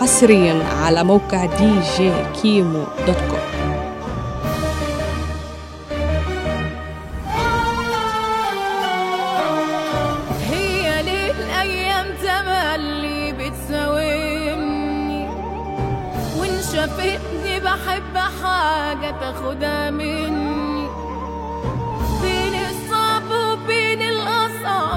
حصريا على موقع دي جي كيمو دوت كوم هي ليه الأيام تملي بتساومني وإن شافتني بحب حاجة تاخدها مني بين الصعب وبين الأصعب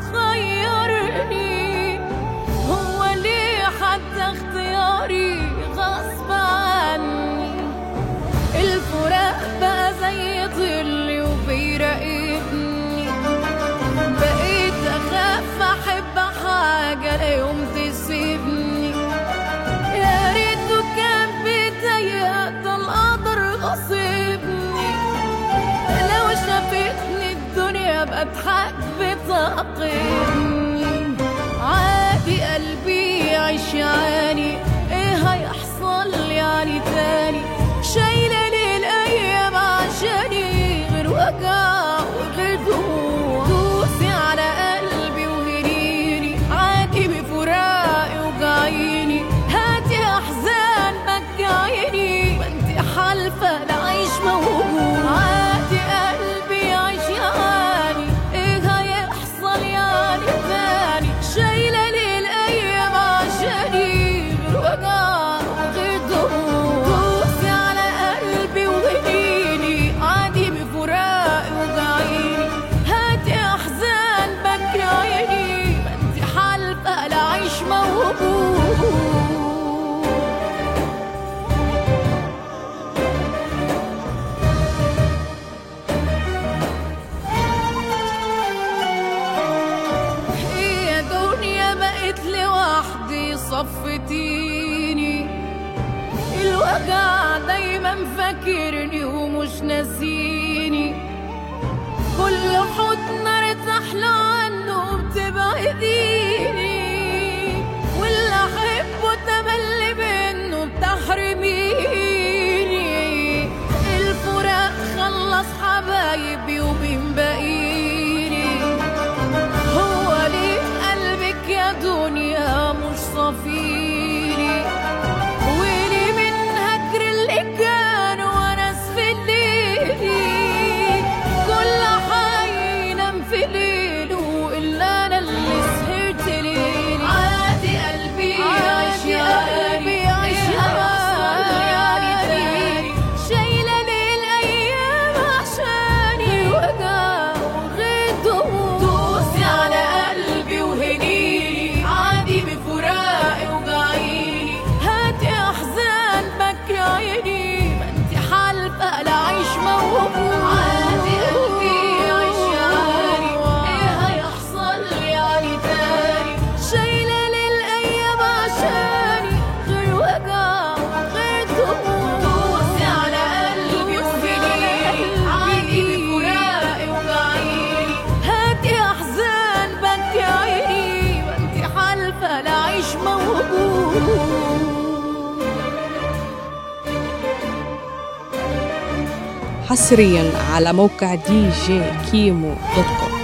بتخيرني هو ليه حتى اختياري غصب عني الفراق بقى زي ظلي وبيراقبني بقيت اخاف احب حاجه لا يوم تسيبني يا ريته كان بداية ده القدر غصبني لو شافتني الدنيا بضحك بتعاقبني عادي قلبي يعيش يعني ايه هيحصل يعني تاني شايله ليه الايام عشاني غير وجع وغير دموع دوسي على قلبي وهريني عادي بفراقي وجعيني هاتي احزان مجعيني ما انت حالفه لا عيش موجود عادي قلبي يعيش يعني ايه هيحصل يعني تاني شايله ليه الايام عشاني غير وجع وغير دموع دوسي على قلبي وغنيني عادي بفراقي وجعيني هاتي احزان بكي عيني ما انت حالفه لا عيش موجود يا دنيا بقيت لوحدي صفتيني الوجع دايما فاكرني ومش ناسيني كل حضن ارتاح له عنه بتبعديني واللي احبه تملي منه بتحرميني الفراق خلص حبايبي وبين بقيني هو ليه قلبك يا دنيا مش صفيني وليه من هجر اللي كان وناس في الليل كل حي ينام في ليله الا انا اللي سهرت ليلي عادي قلبي يعيش يا قلبي يعيش يعني تاني شايله ليه الايام عشاني وجع وغير دموع دوسي على قلبي وهنيني عادي بفراقي وجعيني هاتي احزان بكي عيني ما انت حالفه لا عيش موجود عادي قلبي يعيش يعني ايه هيحصل يعني تاني شايله للايام عشاني غير وجع غير دموع دوسي على قلبي وهنيني عادي بفراقي وجعيني هاتي احزان بكي عيني ما انت حالفه لا عيش موجود حصريا على موقع دي جي كيمو دوت كوم